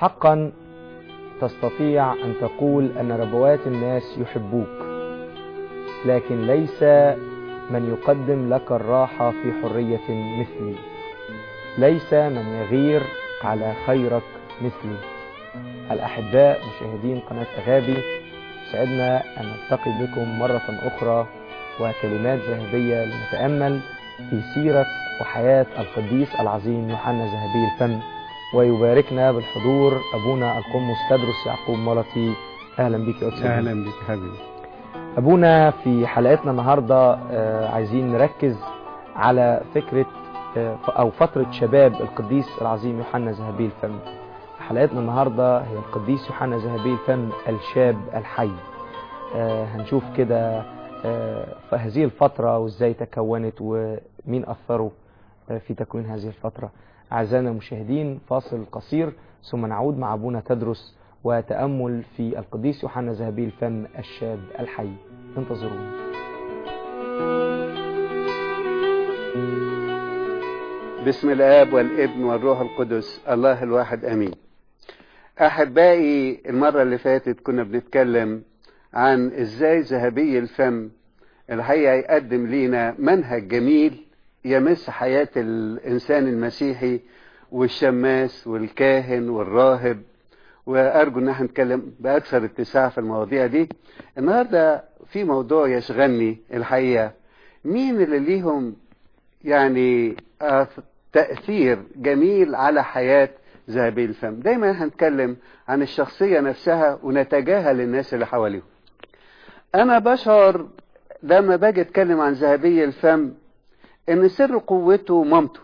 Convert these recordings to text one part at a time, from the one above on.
حقا تستطيع أن تقول أن ربوات الناس يحبوك لكن ليس من يقدم لك الراحة في حرية مثلي ليس من يغير على خيرك مثلي الأحباء مشاهدين قناة أغابي سعدنا أن نلتقي بكم مرة أخرى وكلمات ذهبية لنتأمل في سيرة وحياة القديس العظيم يوحنا ذهبي الفم ويباركنا بالحضور أبونا القمص تدرس يعقوب ملطي أهلا بك يا أستاذ اهلا بك حبيبي أبونا في حلقتنا النهاردة آه، عايزين نركز على فكرة آه، أو فترة شباب القديس العظيم يوحنا ذهبي الفم حلقتنا النهاردة هي القديس يوحنا ذهبي الفم الشاب الحي آه، هنشوف كده آه، في هذه الفترة وازاي تكونت ومين أثروا آه، في تكوين هذه الفترة أعزائنا المشاهدين فاصل قصير ثم نعود مع أبونا تدرس وتأمل في القديس يوحنا ذهبي الفم الشاب الحي انتظرونا بسم الاب والابن والروح القدس الله الواحد امين احبائي المره اللي فاتت كنا بنتكلم عن ازاي ذهبي الفم الحقيقه يقدم لينا منهج جميل يمس حياه الانسان المسيحي والشماس والكاهن والراهب وارجو ان احنا نتكلم باكثر اتساع في المواضيع دي النهارده في موضوع يشغلني الحقيقه مين اللي ليهم يعني آه، تأثير جميل على حياة ذهبي الفم دايما هنتكلم عن الشخصية نفسها ونتجاهل الناس اللي حواليهم أنا بشعر لما باجي أتكلم عن ذهبي الفم إن سر قوته مامته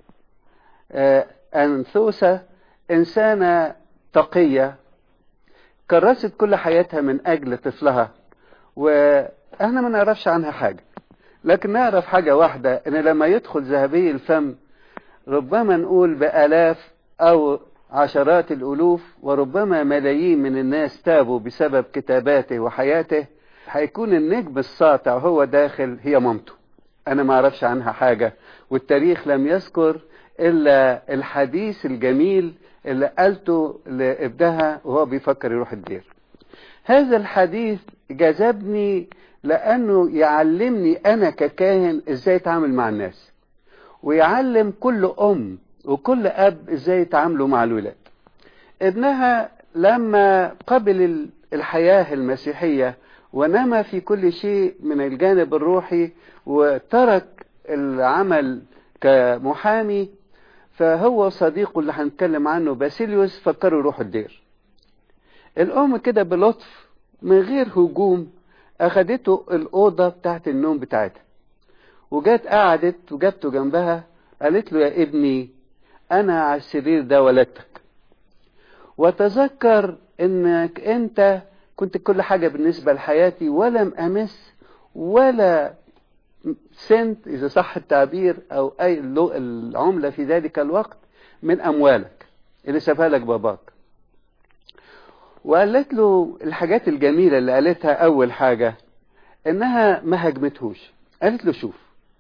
آه، أنثوسة إنسانة تقية كرست كل حياتها من أجل طفلها وإحنا ما نعرفش عنها حاجة لكن نعرف حاجة واحدة إن لما يدخل ذهبي الفم ربما نقول بآلاف أو عشرات الألوف وربما ملايين من الناس تابوا بسبب كتاباته وحياته هيكون النجم الساطع هو داخل هي مامته أنا ما أعرفش عنها حاجة والتاريخ لم يذكر إلا الحديث الجميل اللي قالته لابنها وهو بيفكر يروح الدير هذا الحديث جذبني لأنه يعلمني أنا ككاهن إزاي أتعامل مع الناس ويعلم كل أم وكل أب إزاي يتعاملوا مع الولاد ابنها لما قبل الحياة المسيحية ونما في كل شيء من الجانب الروحي وترك العمل كمحامي فهو صديقه اللي هنتكلم عنه باسيليوس فكروا يروحوا الدير الأم كده بلطف من غير هجوم أخدته الأوضة بتاعت النوم بتاعتها وجات قعدت وجابته جنبها قالت له يا ابني أنا على السرير ده ولدتك وتذكر إنك أنت كنت كل حاجة بالنسبة لحياتي ولم أمس ولا سنت إذا صح التعبير أو أي اللو- العملة في ذلك الوقت من أموالك اللي سابها لك باباك وقالت له الحاجات الجميلة اللي قالتها أول حاجة إنها ما هجمتهوش قالت له شوف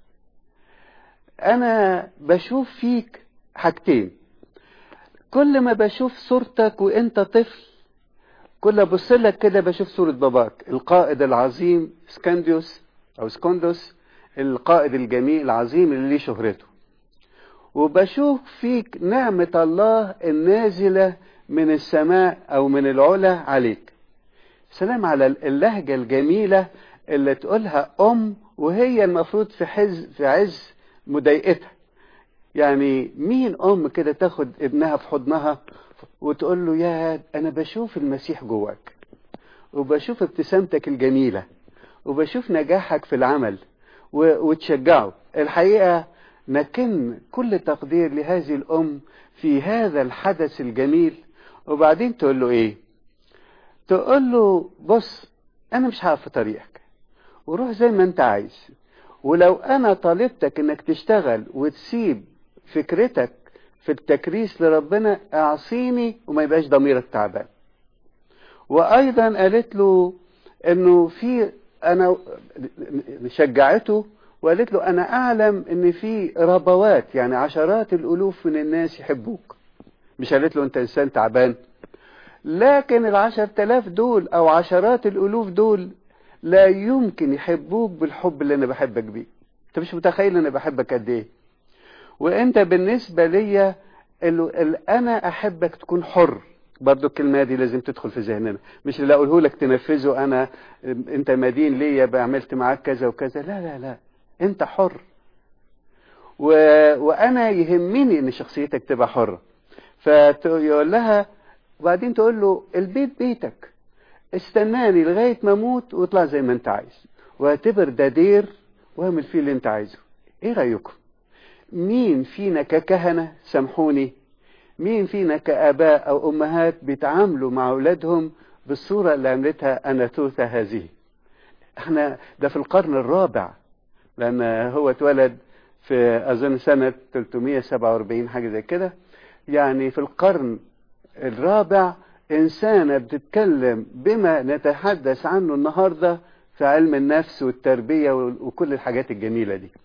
أنا بشوف فيك حاجتين كل ما بشوف صورتك وأنت طفل كل أبص لك كده بشوف صورة باباك القائد العظيم سكانديوس أو سكوندوس القائد الجميل العظيم اللي ليه شهرته وبشوف فيك نعمة الله النازلة من السماء أو من العلا عليك سلام على اللهجة الجميلة اللي تقولها أم وهي المفروض في حز في عز مضايقتها يعني مين أم كده تاخد ابنها في حضنها وتقول له يا أنا بشوف المسيح جواك وبشوف ابتسامتك الجميلة وبشوف نجاحك في العمل و- وتشجعه الحقيقة نكن كل تقدير لهذه الأم في هذا الحدث الجميل وبعدين تقول له إيه تقول له بص أنا مش هقف في طريقك وروح زي ما أنت عايز ولو أنا طالبتك إنك تشتغل وتسيب فكرتك في التكريس لربنا اعصيني وما يبقاش ضميرك تعبان وايضا قالت له انه في انا شجعته وقالت له انا اعلم ان في ربوات يعني عشرات الالوف من الناس يحبوك مش قالت له انت انسان تعبان لكن العشر تلاف دول او عشرات الالوف دول لا يمكن يحبوك بالحب اللي انا بحبك بيه انت مش متخيل انا بحبك قد ايه وانت بالنسبة ليا انا احبك تكون حر برضو الكلمة دي لازم تدخل في ذهننا مش اللي اقوله لك تنفذه انا انت مدين ليا عملت معاك كذا وكذا لا لا لا انت حر و... وانا يهمني ان شخصيتك تبقى حرة فيقول لها وبعدين تقول له البيت بيتك استناني لغاية ما اموت واطلع زي ما انت عايز واعتبر ده دير واعمل فيه اللي انت عايزه ايه رأيكم مين فينا ككهنة سامحوني مين فينا كآباء أو أمهات بيتعاملوا مع أولادهم بالصورة اللي عملتها أناتوثا هذه احنا ده في القرن الرابع لأن هو اتولد في أظن سنة 347 حاجة زي كده يعني في القرن الرابع إنسانة بتتكلم بما نتحدث عنه النهاردة في علم النفس والتربية وكل الحاجات الجميلة دي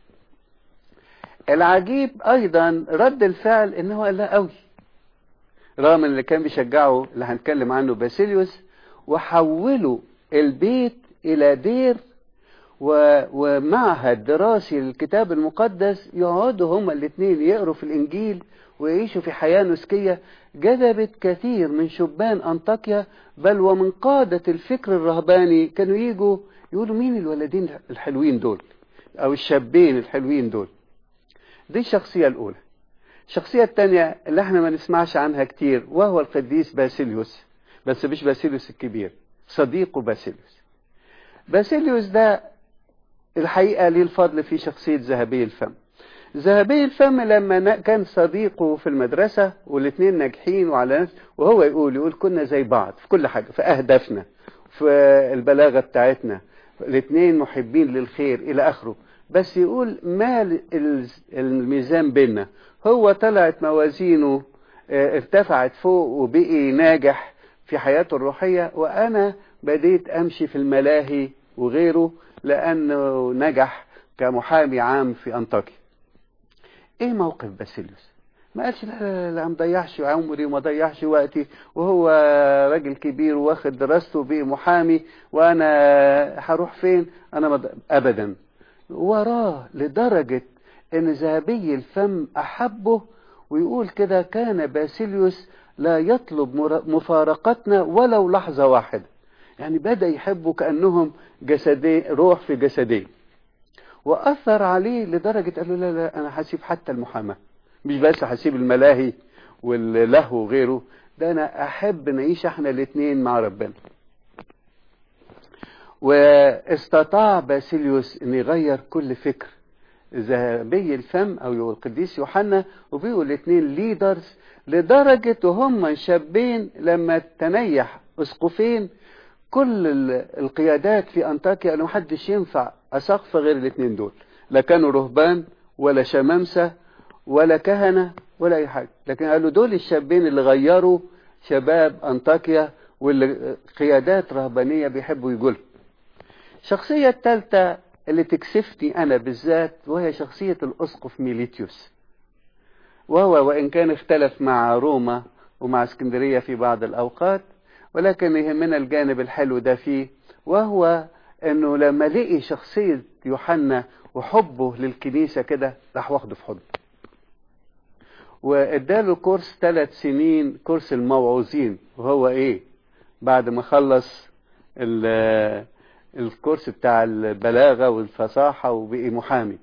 العجيب ايضا رد الفعل ان هو لا قوي رغم اللي كان بيشجعه اللي هنتكلم عنه باسيليوس وحولوا البيت الى دير و... ومعهد دراسي للكتاب المقدس يقعدوا هما الاثنين يقروا في الانجيل ويعيشوا في حياة نسكية جذبت كثير من شبان أنطاكيا بل ومن قادة الفكر الرهباني كانوا يجوا يقولوا مين الولدين الحلوين دول أو الشابين الحلوين دول دي الشخصية الأولى الشخصية الثانية اللي احنا ما نسمعش عنها كتير وهو القديس باسيليوس بس مش باسيليوس الكبير صديقه باسيليوس باسيليوس ده الحقيقة ليه الفضل في شخصية ذهبي الفم ذهبي الفم لما كان صديقه في المدرسة والاثنين ناجحين وعلى نفس وهو يقول يقول كنا زي بعض في كل حاجة في أهدافنا في البلاغة بتاعتنا الاثنين محبين للخير إلى آخره بس يقول ما الميزان بيننا هو طلعت موازينه ارتفعت فوق وبقي ناجح في حياته الروحية وأنا بديت أمشي في الملاهي وغيره لأنه نجح كمحامي عام في أنطاكيا إيه موقف باسيليوس ما قالش لا لا لا ما ضيعش عمري وما ضيعش وقتي وهو راجل كبير واخد دراسته وبقي محامي وانا هروح فين انا مض... ابدا وراه لدرجة ان ذهبي الفم احبه ويقول كده كان باسيليوس لا يطلب مفارقتنا ولو لحظة واحدة يعني بدأ يحبه كأنهم جسدين روح في جسدين وأثر عليه لدرجة قال له لا لا أنا هسيب حتى المحاماة مش بس هسيب الملاهي واللهو وغيره ده أنا أحب نعيش احنا الاثنين مع ربنا واستطاع باسيليوس ان يغير كل فكر ذهبي الفم او القديس يوحنا وبقوا الاثنين ليدرز لدرجة وهم شابين لما تنيح اسقفين كل القيادات في انطاكيا قالوا محدش ينفع اسقف غير الاثنين دول لا كانوا رهبان ولا شمامسة ولا كهنة ولا اي حاجة لكن قالوا دول الشابين اللي غيروا شباب انطاكيا واللي قيادات رهبانية بيحبوا يقولوا الشخصية الثالثة اللي تكسفتني أنا بالذات وهي شخصية الأسقف ميليتيوس وهو وإن كان اختلف مع روما ومع اسكندرية في بعض الأوقات ولكن يهمنا الجانب الحلو ده فيه وهو أنه لما لقي شخصية يوحنا وحبه للكنيسة كده راح واخده في حضنه واداله كورس ثلاث سنين كورس الموعوظين وهو ايه بعد ما خلص الكورس بتاع البلاغة والفصاحة وبقي محامي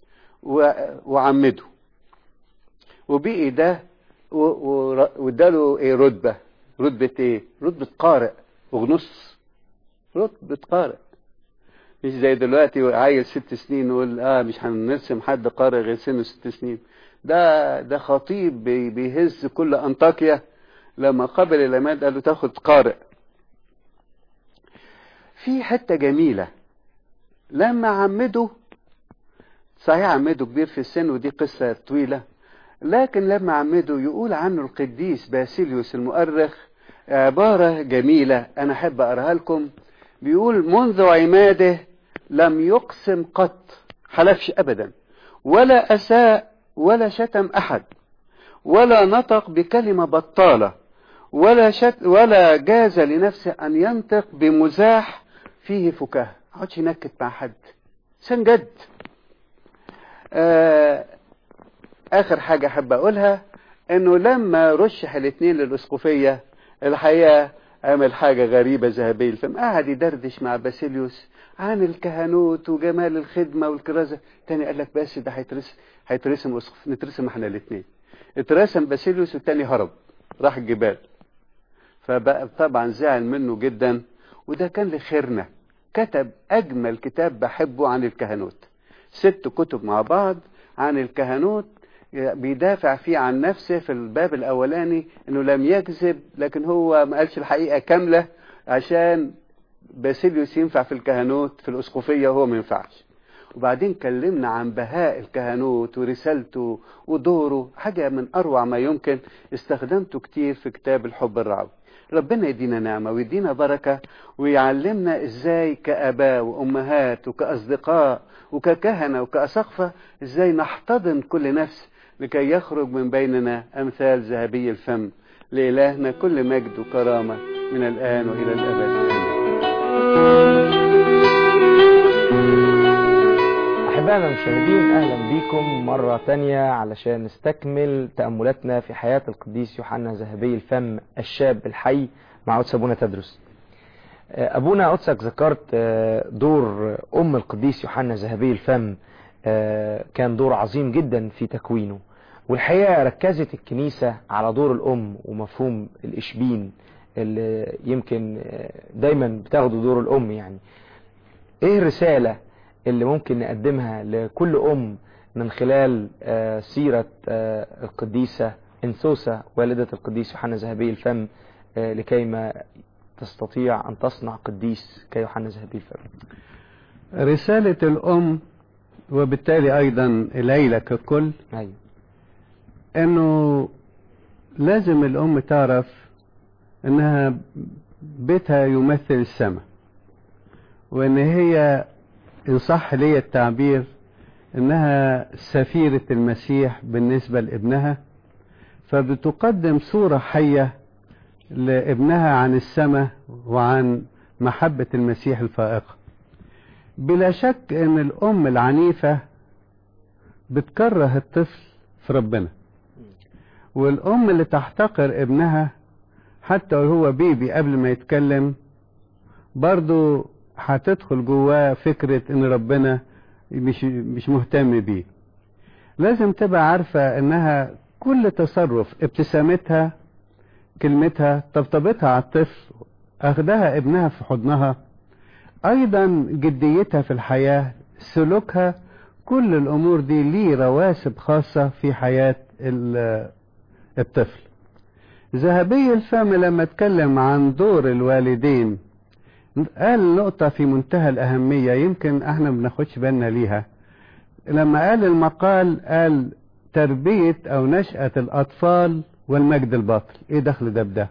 وعمده وبقي ده واداله ايه رتبة رتبة ايه رتبة قارئ وغنص رتبة قارئ مش زي دلوقتي عيل ست سنين نقول اه مش هنرسم حد قارئ غير سنه ست سنين ده ده خطيب بيهز كل انطاكيا لما قبل العماد قال له تاخد قارئ في حتة جميلة لما عمده صحيح عمده كبير في السن ودي قصة طويلة لكن لما عمده يقول عنه القديس باسيليوس المؤرخ عبارة جميلة أنا أحب أقراها لكم بيقول منذ عماده لم يقسم قط حلفش أبدا ولا أساء ولا شتم أحد ولا نطق بكلمة بطالة ولا شك ولا جاز لنفسه ان ينطق بمزاح فيه فكاهه ما يقعدش ينكت مع حد انسان جد آه اخر حاجه احب اقولها انه لما رشح الاثنين للاسقفيه الحقيقه عمل حاجه غريبه ذهبيه الفم قعد يدردش مع باسيليوس عن الكهنوت وجمال الخدمه والكرازه تاني قال لك بس ده هيترسم هيترسم اسقف نترسم احنا الاثنين اترسم باسيليوس والتاني هرب راح الجبال فبقى طبعا زعل منه جدا وده كان لخيرنا كتب اجمل كتاب بحبه عن الكهنوت ست كتب مع بعض عن الكهنوت بيدافع فيه عن نفسه في الباب الاولاني انه لم يكذب لكن هو ما قالش الحقيقه كامله عشان باسيليوس ينفع في الكهنوت في الاسقفيه وهو ما ينفعش وبعدين كلمنا عن بهاء الكهنوت ورسالته ودوره حاجه من اروع ما يمكن استخدمته كتير في كتاب الحب الرعوي ربنا يدينا نعمة ويدينا بركة ويعلمنا ازاي كآباء وأمهات وكأصدقاء وككهنة وكأسقفة ازاي نحتضن كل نفس لكي يخرج من بيننا أمثال ذهبي الفم لإلهنا كل مجد وكرامة من الآن وإلى الأبد أحبائنا المشاهدين أهلا بكم مرة تانية علشان نستكمل تأملاتنا في حياة القديس يوحنا ذهبي الفم الشاب الحي مع قدس أبونا تدرس أبونا قدسك ذكرت دور أم القديس يوحنا ذهبي الفم كان دور عظيم جدا في تكوينه والحقيقة ركزت الكنيسة على دور الأم ومفهوم الإشبين اللي يمكن دايما بتاخدوا دور الأم يعني إيه الرسالة اللي ممكن نقدمها لكل أم من خلال سيرة القديسة انسوسة والدة القديس يوحنا ذهبي الفم لكيما تستطيع أن تصنع قديس كيوحنا ذهبي الفم رسالة الأم وبالتالي أيضا العيلة ككل أيوة. أنه لازم الأم تعرف أنها بيتها يمثل السماء وأن هي إن صح لي التعبير إنها سفيرة المسيح بالنسبة لابنها فبتقدم صورة حية لابنها عن السماء وعن محبة المسيح الفائقة بلا شك إن الأم العنيفة بتكره الطفل في ربنا والأم اللي تحتقر ابنها حتى وهو بيبي قبل ما يتكلم برضو هتدخل جواه فكرة ان ربنا مش مش مهتم بيه لازم تبقى عارفة انها كل تصرف ابتسامتها كلمتها طبطبتها على الطفل اخدها ابنها في حضنها ايضا جديتها في الحياة سلوكها كل الامور دي ليه رواسب خاصة في حياة الطفل ذهبي الفم لما اتكلم عن دور الوالدين قال نقطة في منتهى الأهمية يمكن احنا ما بناخدش بالنا ليها لما قال المقال قال تربية أو نشأة الأطفال والمجد الباطل إيه دخل ده بده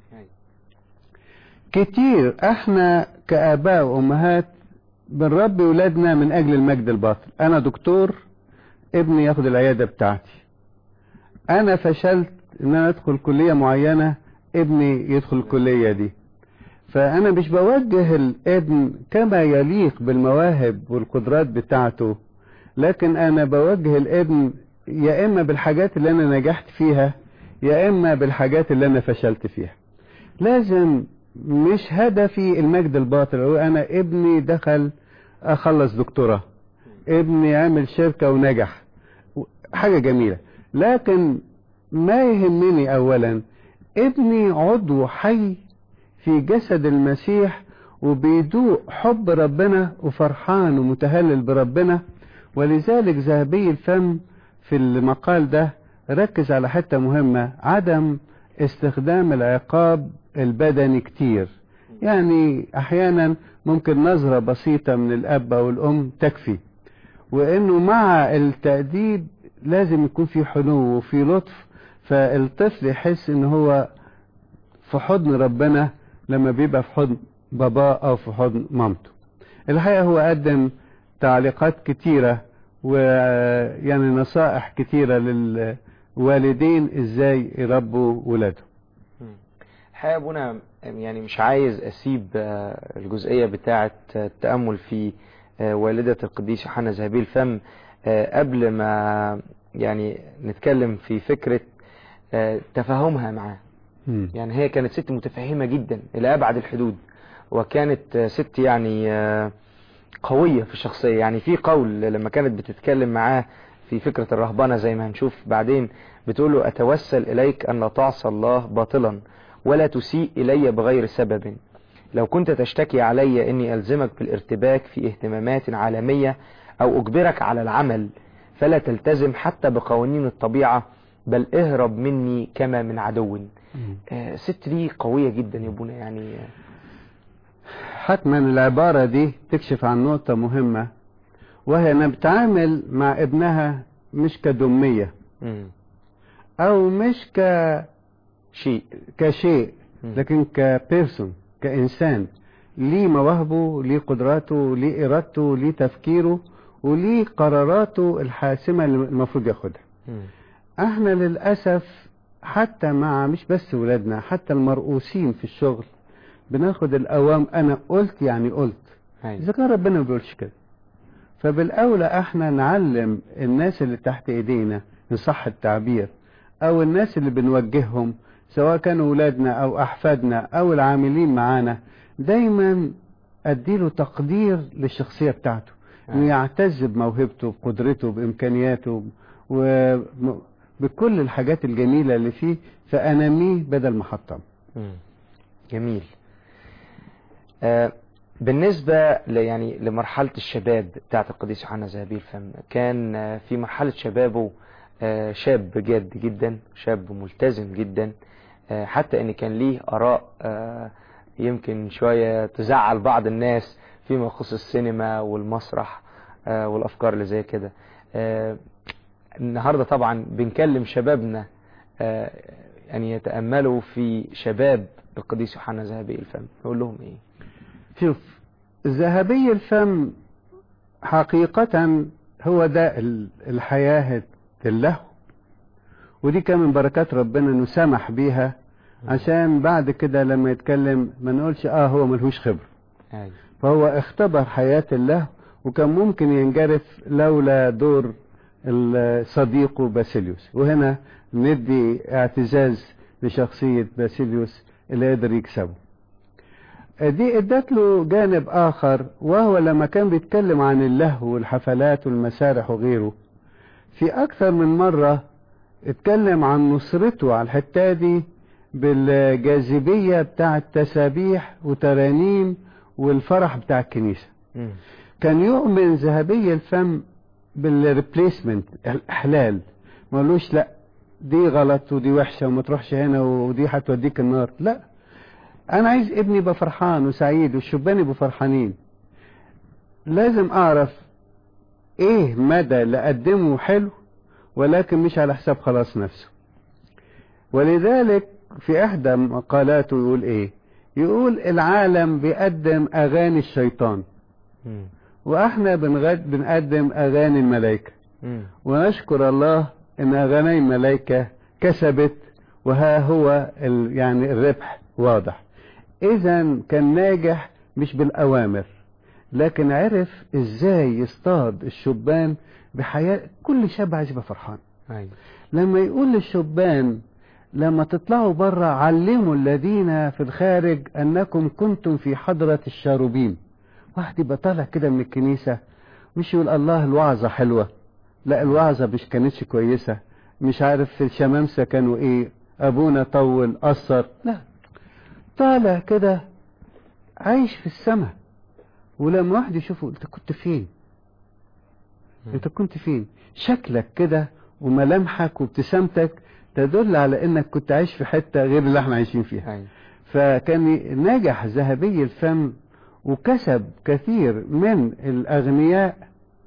كتير احنا كآباء وأمهات بنربي ولادنا من أجل المجد الباطل أنا دكتور ابني ياخد العيادة بتاعتي أنا فشلت إن أنا أدخل كلية معينة ابني يدخل الكلية دي فأنا مش بوجه الابن كما يليق بالمواهب والقدرات بتاعته لكن أنا بوجه الابن يا إما بالحاجات اللي أنا نجحت فيها يا إما بالحاجات اللي أنا فشلت فيها لازم مش هدفي المجد الباطل هو أنا ابني دخل أخلص دكتوراه ابني عمل شركة ونجح حاجة جميلة لكن ما يهمني أولا ابني عضو حي في جسد المسيح وبيدوق حب ربنا وفرحان ومتهلل بربنا ولذلك ذهبي الفم في المقال ده ركز على حتة مهمة عدم استخدام العقاب البدني كتير يعني احيانا ممكن نظرة بسيطة من الاب او الام تكفي وانه مع التأديب لازم يكون في حنو وفي لطف فالطفل يحس ان هو في حضن ربنا لما بيبقى في حضن باباه او في حضن مامته الحقيقة هو قدم تعليقات كتيرة ويعني نصائح كتيرة للوالدين ازاي يربوا ولادهم الحقيقة ابونا يعني مش عايز اسيب آه، الجزئية بتاعة التأمل في آه، والدة القديس يوحنا ذهبي الفم آه، قبل ما يعني نتكلم في فكرة آه، تفاهمها معاه مم. يعني هي كانت ست متفهمة جدا إلى أبعد الحدود وكانت آه، ست يعني آه، قوية في الشخصية يعني في قول لما كانت بتتكلم معاه في فكرة الرهبنة زي ما هنشوف بعدين بتقول له أتوسل إليك أن لا تعصى الله باطلا ولا تسيء إلي بغير سبب لو كنت تشتكي علي أني ألزمك بالارتباك في اهتمامات عالمية أو أجبرك على العمل فلا تلتزم حتى بقوانين الطبيعة بل اهرب مني كما من عدو آه، الست دي قوية جدا يا ابونا يعني آه، حتما العبارة دي تكشف عن نقطة مهمة وهي انها بتعامل مع ابنها مش كدمية مم. او مش ك... شيء كشيء مم. لكن كبيرسون كإنسان ليه مواهبه ليه قدراته ليه إرادته ليه تفكيره وليه قراراته الحاسمة اللي المفروض ياخدها مم. احنا للأسف حتى مع مش بس ولادنا حتى المرؤوسين في الشغل بناخد الأوام أنا قلت يعني قلت أيوة. إذا كان ربنا ما بيقولش كده فبالأولى احنا نعلم الناس اللي تحت ايدينا إن صح التعبير أو الناس اللي بنوجههم سواء كانوا ولادنا أو أحفادنا أو العاملين معانا دايما أديله تقدير للشخصية بتاعته إنه أيوة. يعتز بموهبته بقدرته بإمكانياته وبكل الحاجات الجميلة اللي فيه فأنميه بدل ما حطم مم. جميل آه بالنسبة ل- يعني لمرحلة الشباب بتاعت القديس يوحنا ذهبي الفم كان آه، في مرحلة شبابه آه، شاب جاد جدا شاب ملتزم جدا آه، حتى ان كان ليه اراء آه، يمكن شوية تزعل بعض الناس فيما يخص السينما والمسرح آه، والافكار اللي زي كده آه، النهاردة طبعا بنكلم شبابنا آه، يعني يتأملوا في شباب القديس يوحنا ذهبي الفم نقول لهم ايه شوف ذهبي الفم حقيقة هو ده ال- الحياة اللهو ودي كان من بركات ربنا انه سمح بيها عشان بعد كده لما يتكلم ما نقولش اه هو ملهوش خبرة ايوه فهو اختبر حياة اللهو وكان ممكن ينجرف لولا دور ال- صديقه باسيليوس وهنا ندي اعتزاز لشخصية باسيليوس اللي قدر يكسبه دي ادت له جانب اخر وهو لما كان بيتكلم عن اللهو والحفلات والمسارح وغيره في اكثر من مرة اتكلم عن نصرته على الحتة دي بالجاذبية بتاع التسابيح وترانيم والفرح بتاع الكنيسة مم. كان يؤمن ذهبي الفم بالريبليسمنت الاحلال ما قالوش لا دي غلط ودي وحشه وما تروحش هنا ودي هتوديك النار لا انا عايز ابني يبقى فرحان وسعيد والشبان يبقوا فرحانين لازم اعرف ايه مدى اللي قدمه حلو ولكن مش على حساب خلاص نفسه ولذلك في احدى مقالاته يقول ايه يقول العالم بيقدم اغاني الشيطان مم. واحنا بنغد بنقدم اغاني الملائكه مم. ونشكر الله ان اغاني الملائكه كسبت وها هو ال يعني الربح واضح اذا كان ناجح مش بالاوامر لكن عرف ازاي يصطاد الشبان بحياه كل شاب عايز يبقى فرحان ايوه لما يقول للشبان لما تطلعوا بره علموا الذين في الخارج انكم كنتم في حضرة الشاروبيم واحد يبقى طالع كده من الكنيسة مش يقول الله الوعظة حلوة لا الوعظة مش كانتش كويسة مش عارف في الشمامسة كانوا ايه ابونا طول قصر لا طالع كده عايش في السماء ولما واحد يشوفه انت كنت فين انت كنت فين شكلك كده وملامحك وابتسامتك تدل على انك كنت عايش في حتة غير اللي احنا عايشين فيها ايوه فكان نجح ذهبي الفم وكسب كثير من الاغنياء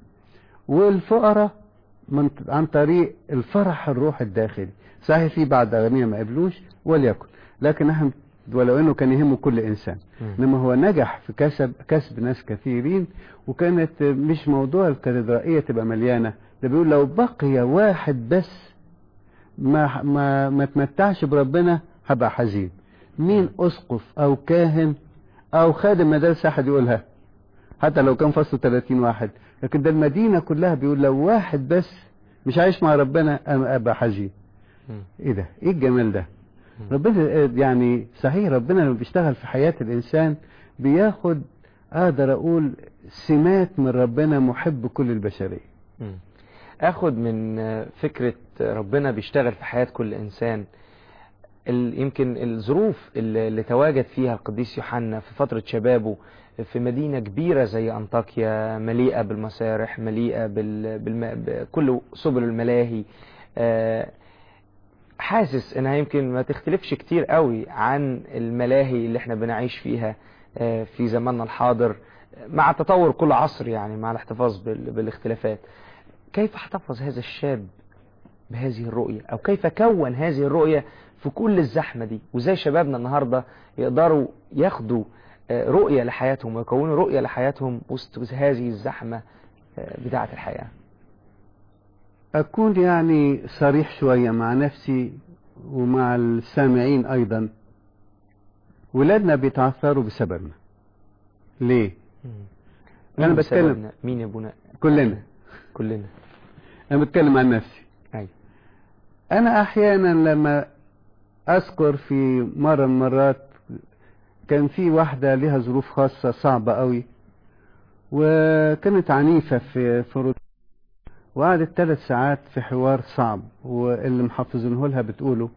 والفقراء من عن طريق الفرح الروح الداخلي صحيح في بعض اغنياء ما قبلوش وليكن لكن احنا ولو انه كان يهمه كل انسان مم. انما هو نجح في كسب كسب ناس كثيرين وكانت مش موضوع الكاتدرائيه تبقى مليانه ده بيقول لو بقي واحد بس ما ما ما تمتعش بربنا هبقى حزين مين اسقف او كاهن او خادم مدارس احد يقولها حتى لو كان فصل 30 واحد لكن ده المدينة كلها بيقول لو واحد بس مش عايش مع ربنا انا ابقى حزين مم. ايه ده ايه الجمال ده ربنا يعني صحيح ربنا لما بيشتغل في حياة الانسان بياخد اقدر اقول سمات من ربنا محب كل البشرية مم. اخد من آه، فكرة ربنا بيشتغل في حياة كل انسان ال- يمكن الظروف اللي اللي تواجد فيها القديس يوحنا في فترة شبابه في مدينة كبيرة زي أنطاكيا مليئة بالمسارح مليئة بال... بالم... بكل سبل الملاهي آه، حاسس انها يمكن ما تختلفش كتير قوي عن الملاهي اللي احنا بنعيش فيها آه، في زماننا الحاضر مع تطور كل عصر يعني مع الاحتفاظ بال... بالاختلافات كيف احتفظ هذا الشاب بهذه الرؤية او كيف كون هذه الرؤية في كل الزحمة دي وازاي شبابنا النهاردة يقدروا ياخدوا آه، رؤية لحياتهم ويكونوا رؤية لحياتهم وسط هذه الزحمة آه، بتاعة الحياة أكون يعني صريح شوية مع نفسي ومع السامعين أيضا ولادنا بيتعثروا بسببنا ليه؟ أنا مين بتكلم بسببنا؟ مين يا ابونا كلنا كلنا أنا بتكلم عن نفسي أيوة. أنا أحيانا لما أذكر في مرة من المرات كان في واحدة لها ظروف خاصة صعبة قوي وكانت عنيفة في في رد وقعدت ثلاث ساعات في حوار صعب واللي محفظينه لها بتقوله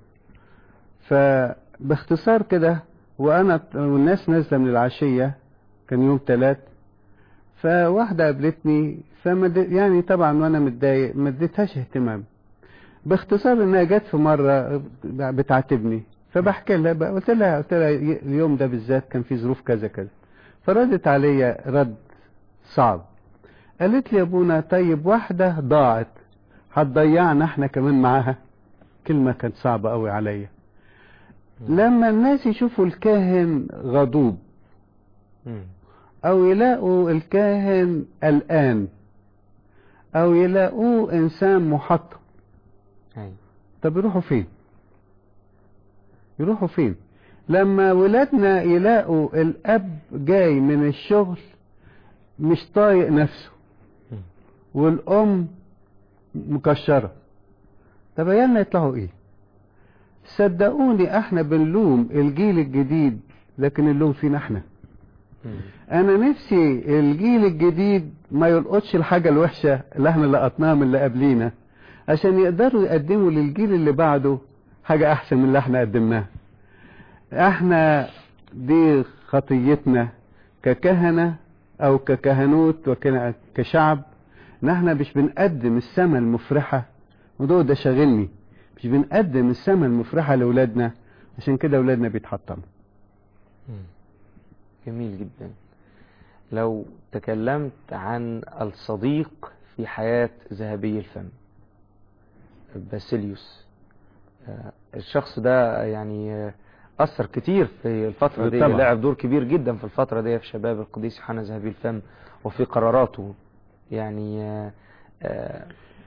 فباختصار كده وانا والناس نازله من العشيه كان يوم ثلاث فواحده قابلتني فمد يعني طبعا وانا متضايق ما اديتهاش اهتمام باختصار انها جت في مره بتعاتبني فبحكي لها بقى قلت لها قلت لها اليوم ده بالذات كان في ظروف كذا كذا فردت عليا رد صعب قالت لي يا ابونا طيب واحده ضاعت هتضيعنا احنا كمان معاها كلمه كانت صعبه قوي عليا لما الناس يشوفوا الكاهن غضوب مم. او يلاقوا الكاهن قلقان او يلاقوه انسان محطم أيوة. طب يروحوا فين يروحوا فين لما ولادنا يلاقوا الاب جاي من الشغل مش طايق نفسه مم. والام مكشره طب عيالنا يطلعوا ايه صدقوني احنا بنلوم الجيل الجديد لكن اللوم فينا احنا مم. انا نفسي الجيل الجديد ما يلقطش الحاجة الوحشة اللي احنا لقطناها من اللي قبلينا عشان يقدروا يقدموا للجيل اللي بعده حاجة احسن من اللي احنا قدمناها احنا دي خطيتنا ككهنة او ككهنوت وكشعب ان احنا مش بنقدم السماء المفرحة وده ده شاغلني مش بنقدم السماء المفرحة لأولادنا عشان كده أولادنا بيتحطموا مم. جميل جدا لو تكلمت عن الصديق في حياة ذهبي الفم باسيليوس آه، الشخص ده يعني آه، أثر كتير في الفترة دي طبعا. لعب دور كبير جدا في الفترة دي في شباب القديس يوحنا ذهبي الفم وفي قراراته يعني آه، آه،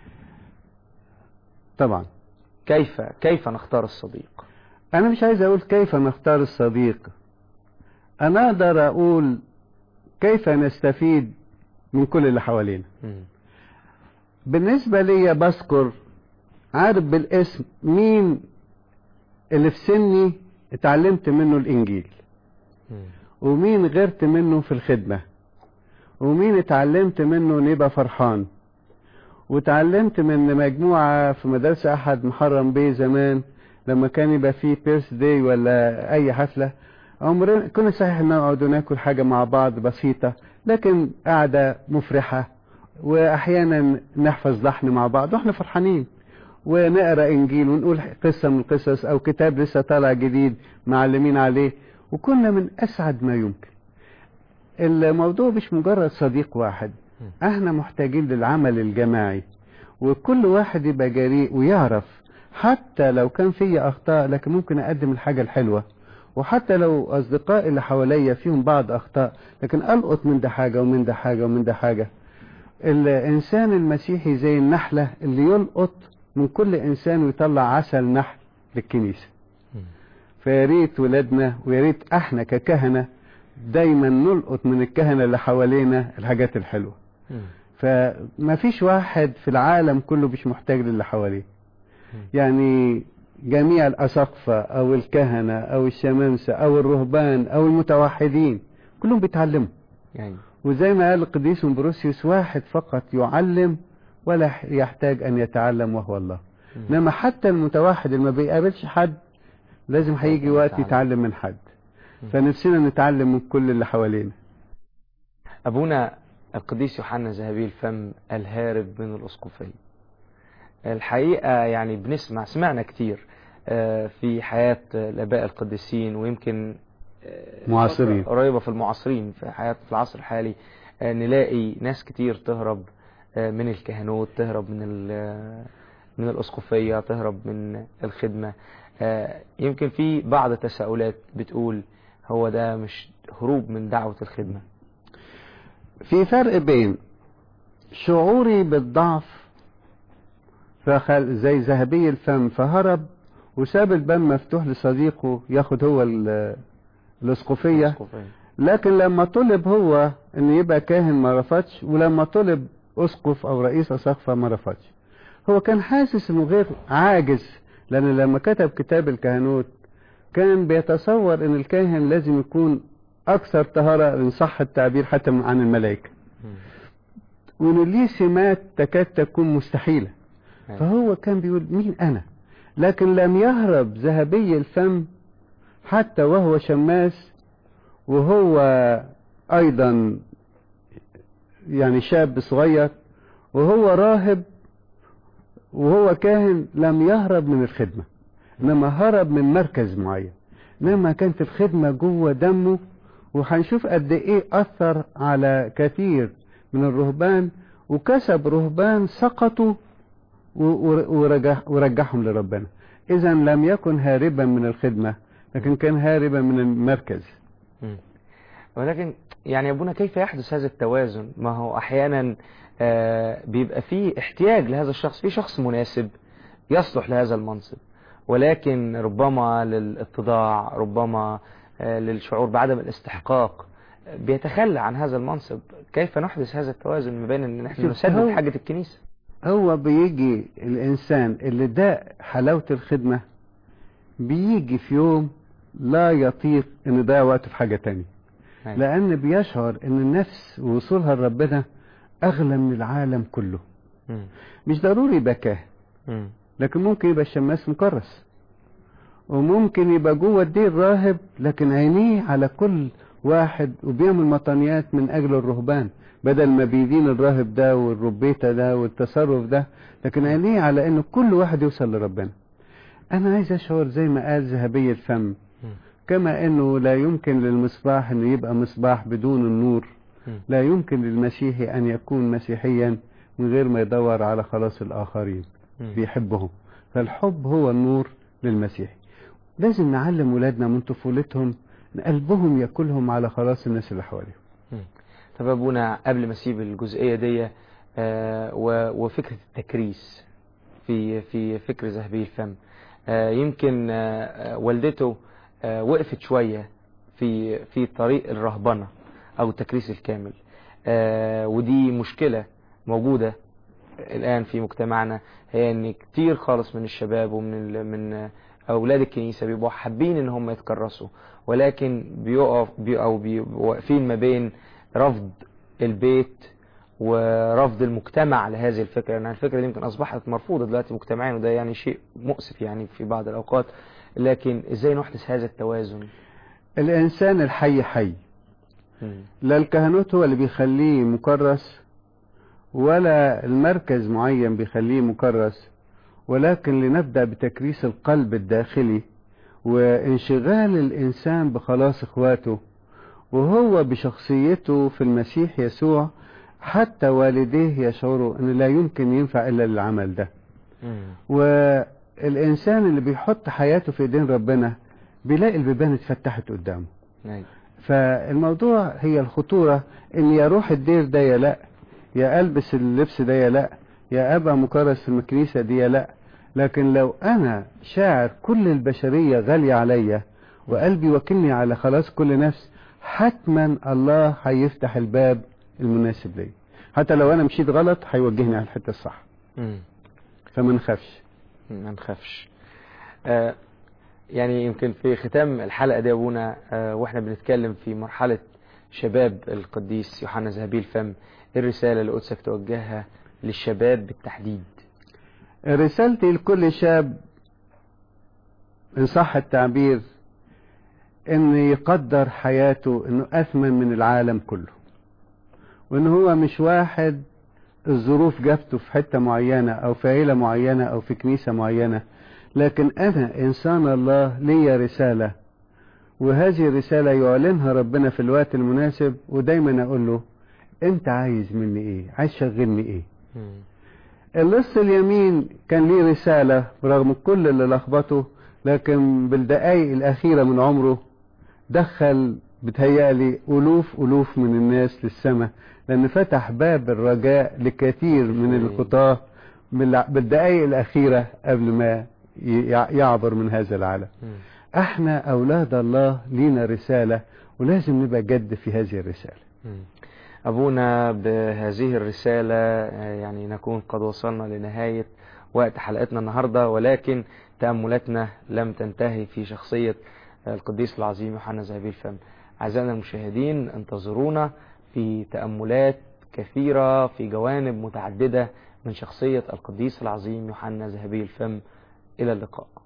طبعا كيف كيف نختار الصديق أنا مش عايز أقول كيف نختار الصديق أنا أقدر أقول كيف نستفيد من كل اللي حوالينا مم. بالنسبة لي بذكر عارف بالاسم مين اللي في سني اتعلمت منه الإنجيل مم. ومين غيرت منه في الخدمة ومين اتعلمت منه نبقى فرحان وتعلمت من مجموعة في مدرسة أحد محرم بيه زمان لما كان يبقى فيه بيرث داي ولا أي حفلة عمرنا كنا صحيح نقعد وناكل حاجة مع بعض بسيطة لكن قعدة مفرحة وأحيانا نحفظ لحن مع بعض واحنا فرحانين ونقرا انجيل ونقول قصه من القصص او كتاب لسه طالع جديد معلمين عليه وكنا من اسعد ما يمكن الموضوع مش مجرد صديق واحد احنا محتاجين للعمل الجماعي وكل واحد يبقى جريء ويعرف حتى لو كان في اخطاء لكن ممكن اقدم الحاجه الحلوه وحتى لو اصدقائي اللي حواليا فيهم بعض اخطاء لكن القط من ده حاجه ومن ده حاجه ومن ده حاجه الانسان المسيحي زي النحله اللي يلقط من كل انسان ويطلع عسل نحل للكنيسه مم. فيا ريت ولادنا ويا ريت احنا ككهنه دايما نلقط من الكهنه اللي حوالينا الحاجات الحلوه مم. فما فيش واحد في العالم كله مش محتاج للي حواليه يعني جميع الأساقفة أو الكهنة أو الشمامسة أو الرهبان أو المتوحدين كلهم بيتعلموا يعني وزي ما قال القديس بروسيوس واحد فقط يعلم ولا يحتاج أن يتعلم وهو الله مم. إنما حتى المتوحد اللي ما بيقابلش حد لازم هيجي وقت يتعلم. يتعلم من حد مم. فنفسنا نتعلم من كل اللي حوالينا أبونا القديس يوحنا ذهبي الفم الهارب من الأسقفية الحقيقة يعني بنسمع سمعنا كتير آه، في حياة الآباء القديسين ويمكن آه، معاصرين. فترة قريبة في المعاصرين في حياة في العصر الحالي آه، نلاقي ناس كتير تهرب آه، من الكهنوت تهرب من ال- من الأسقفية تهرب من الخدمة آه، يمكن في بعض التساؤلات بتقول هو ده مش هروب من دعوة الخدمة في فرق بين شعوري بالضعف فخل زي ذهبي الفم فهرب وساب الباب مفتوح لصديقه ياخد هو ال- الاسقفيه الأسقفية. لكن لما طلب هو ان يبقى كاهن ما رفضش ولما طلب اسقف او رئيس اساقفه ما رفضش هو كان حاسس انه غير عاجز لان لما كتب كتاب الكهنوت كان بيتصور ان الكاهن لازم يكون اكثر طهاره ان صح التعبير حتى من- عن الملائكه مم. وان ليه سمات تكاد تكون مستحيله أيوة. فهو كان بيقول مين انا لكن لم يهرب ذهبي الفم حتى وهو شماس وهو ايضا يعني شاب صغير وهو راهب وهو كاهن لم يهرب من الخدمة انما هرب من مركز معين انما كانت الخدمة جوه دمه وهنشوف قد ايه اثر على كثير من الرهبان وكسب رهبان سقطوا و- و- ورجع ورجعهم لربنا اذا لم يكن هاربا من الخدمة لكن كان هاربا من المركز مم. ولكن يعني يا ابونا كيف يحدث هذا التوازن ما هو احيانا آه، بيبقى فيه احتياج لهذا الشخص في شخص مناسب يصلح لهذا المنصب ولكن ربما للاتضاع ربما آه، للشعور بعدم الاستحقاق آه، بيتخلى عن هذا المنصب كيف نحدث هذا التوازن ما بين ان نحن شوف، نسدد هو- حاجة الكنيسة هو بيجي الإنسان اللي ده حلاوة الخدمة بيجي في يوم لا يطيق إنه يضيع وقته في حاجة تانية أيوة. لأن بيشعر إن النفس ووصولها لربنا أغلى من العالم كله مم. مش ضروري يبقى كاهن مم. لكن ممكن يبقى الشماس مكرس وممكن يبقى جوه الدين راهب لكن عينيه على كل واحد وبيعمل مطانيات من أجل الرهبان بدل ما بيدين الراهب ده والربيته ده والتصرف ده لكن عينيه على إن كل واحد يوصل لربنا أنا عايز أشعر زي ما قال ذهبي الفم مم. كما انه لا يمكن للمصباح انه يبقى مصباح بدون النور مم. لا يمكن للمسيحي ان يكون مسيحيا من غير ما يدور على خلاص الاخرين مم. بيحبهم فالحب هو النور للمسيحي لازم نعلم ولادنا من طفولتهم ان قلبهم ياكلهم على خلاص الناس اللي حواليهم طب يا ابونا قبل ما اسيب الجزئيه دي آه، و- وفكره التكريس في في فكر ذهبي الفم آه، يمكن آه، آه، والدته آه، وقفت شويه في في طريق الرهبنه او التكريس الكامل آه، ودي مشكله موجوده الان في مجتمعنا هي ان كتير خالص من الشباب ومن ال- من آه، اولاد الكنيسه بيبقوا حابين ان هم يتكرسوا ولكن بيقف بي او بيبقوا واقفين ما بين رفض البيت ورفض المجتمع لهذه الفكره لان الفكره دي يمكن اصبحت مرفوضه دلوقتي مجتمعيا وده يعني شيء مؤسف يعني في بعض الاوقات لكن ازاي نحدث هذا التوازن الانسان الحي حي مم. لا الكهنوت هو اللي بيخليه مكرس ولا المركز معين بيخليه مكرس ولكن لنبدأ بتكريس القلب الداخلي وانشغال الإنسان بخلاص إخواته وهو بشخصيته في المسيح يسوع حتى والديه يشعروا أن لا يمكن ينفع إلا للعمل ده مم. والإنسان اللي بيحط حياته في إيدين ربنا بيلاقي البيبان اتفتحت قدامه أيوة. فالموضوع هي الخطورة ان يا روح الدير ده يا لا يا البس اللبس ده يا لا يا ابقى مكرس في الكنيسة دي يا لا لكن لو انا شاعر كل البشرية غالية عليا وقلبي وكلني على خلاص كل نفس حتما الله هيفتح الباب المناسب لي حتى لو انا مشيت غلط هيوجهني على الحته الصح مم. فما نخافش ما نخافش آه يعني يمكن في ختام الحلقة دي يا ابونا آه واحنا بنتكلم في مرحلة شباب القديس يوحنا ذهبي الفم إيه الرسالة اللي قدسك توجهها للشباب بالتحديد رسالتي لكل شاب ان صح التعبير ان يقدر حياته انه اثمن من العالم كله وان هو مش واحد الظروف جابته في حتة معينة او في عيلة معينة او في كنيسة معينة لكن انا انسان الله ليا رسالة وهذه الرسالة يعلنها ربنا في الوقت المناسب ودايما اقول له انت عايز مني ايه عايز شغلني ايه اللص اليمين كان ليه رسالة رغم كل اللي لخبطه لكن بالدقايق الأخيرة من عمره دخل بتهيألي ألوف ألوف من الناس للسماء لأن فتح باب الرجاء لكثير من الخطاة بالدقايق الأخيرة قبل ما يعبر من هذا العالم احنا أولاد الله لينا رسالة ولازم نبقى جد في هذه الرسالة أبونا بهذه الرسالة يعني نكون قد وصلنا لنهاية وقت حلقتنا النهاردة ولكن تأملاتنا لم تنتهي في شخصية القديس العظيم يوحنا ذهبي الفم أعزائنا المشاهدين انتظرونا في تأملات كثيرة في جوانب متعددة من شخصية القديس العظيم يوحنا ذهبي الفم إلى اللقاء